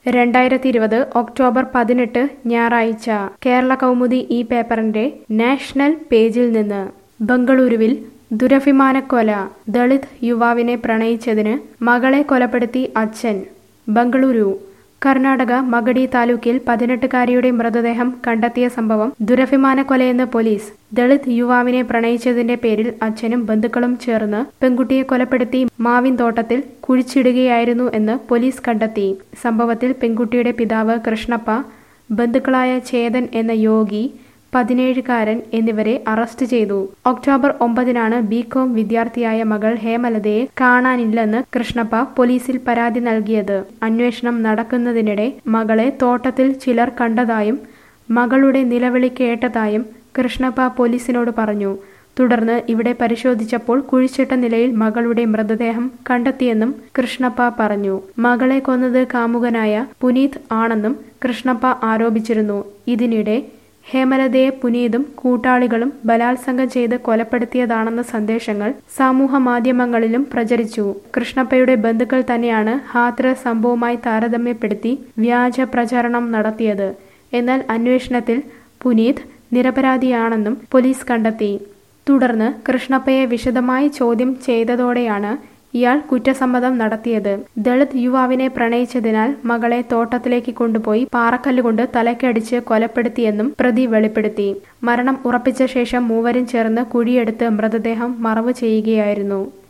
രണ്ടായിരത്തി ഇരുപത് ഒക്ടോബർ പതിനെട്ട് ഞായറാഴ്ച കേരള കൗമുദി ഈ പേപ്പറിന്റെ നാഷണൽ പേജിൽ നിന്ന് ബംഗളൂരുവിൽ ദുരഭിമാനക്കൊല ദളിത് യുവാവിനെ പ്രണയിച്ചതിന് മകളെ കൊലപ്പെടുത്തി അച്ഛൻ ബംഗളൂരു കർണാടക മഗടി താലൂക്കിൽ പതിനെട്ടുകാരിയുടെ മൃതദേഹം കണ്ടെത്തിയ സംഭവം ദുരഭിമാനക്കൊലയെന്ന് പോലീസ് ദളിത് യുവാവിനെ പ്രണയിച്ചതിന്റെ പേരിൽ അച്ഛനും ബന്ധുക്കളും ചേർന്ന് പെൺകുട്ടിയെ കൊലപ്പെടുത്തി മാവിൻ തോട്ടത്തിൽ കുഴിച്ചിടുകയായിരുന്നു എന്ന് പോലീസ് കണ്ടെത്തി സംഭവത്തിൽ പെൺകുട്ടിയുടെ പിതാവ് കൃഷ്ണപ്പ ബന്ധുക്കളായ ചേതൻ എന്ന യോഗി പതിനേഴുകാരൻ എന്നിവരെ അറസ്റ്റ് ചെയ്തു ഒക്ടോബർ ഒമ്പതിനാണ് ബികോം വിദ്യാർത്ഥിയായ മകൾ ഹേമലതയെ കാണാനില്ലെന്ന് കൃഷ്ണപ്പ പോലീസിൽ പരാതി നൽകിയത് അന്വേഷണം നടക്കുന്നതിനിടെ മകളെ തോട്ടത്തിൽ ചിലർ കണ്ടതായും മകളുടെ നിലവിളി കേട്ടതായും കൃഷ്ണപ്പ പോലീസിനോട് പറഞ്ഞു തുടർന്ന് ഇവിടെ പരിശോധിച്ചപ്പോൾ കുഴിച്ചിട്ട നിലയിൽ മകളുടെ മൃതദേഹം കണ്ടെത്തിയെന്നും കൃഷ്ണപ്പ പറഞ്ഞു മകളെ കൊന്നത് കാമുകനായ പുനീത് ആണെന്നും കൃഷ്ണപ്പ ആരോപിച്ചിരുന്നു ഇതിനിടെ ഹേമലതയെ പുനീതും കൂട്ടാളികളും ബലാത്സംഗം ചെയ്ത് കൊലപ്പെടുത്തിയതാണെന്ന സന്ദേശങ്ങൾ സമൂഹ മാധ്യമങ്ങളിലും പ്രചരിച്ചു കൃഷ്ണപ്പയുടെ ബന്ധുക്കൾ തന്നെയാണ് ഹാത്ര സംഭവവുമായി താരതമ്യപ്പെടുത്തി വ്യാജ പ്രചാരണം നടത്തിയത് എന്നാൽ അന്വേഷണത്തിൽ പുനീത് നിരപരാധിയാണെന്നും പോലീസ് കണ്ടെത്തി തുടർന്ന് കൃഷ്ണപ്പയെ വിശദമായി ചോദ്യം ചെയ്തതോടെയാണ് ഇയാൾ കുറ്റസമ്മതം നടത്തിയത് ദളിത് യുവാവിനെ പ്രണയിച്ചതിനാൽ മകളെ തോട്ടത്തിലേക്ക് കൊണ്ടുപോയി പാറക്കല്ലുകൊണ്ട് തലക്കടിച്ച് കൊലപ്പെടുത്തിയെന്നും പ്രതി വെളിപ്പെടുത്തി മരണം ഉറപ്പിച്ച ശേഷം മൂവരും ചേർന്ന് കുഴിയെടുത്ത് മൃതദേഹം മറവ് ചെയ്യുകയായിരുന്നു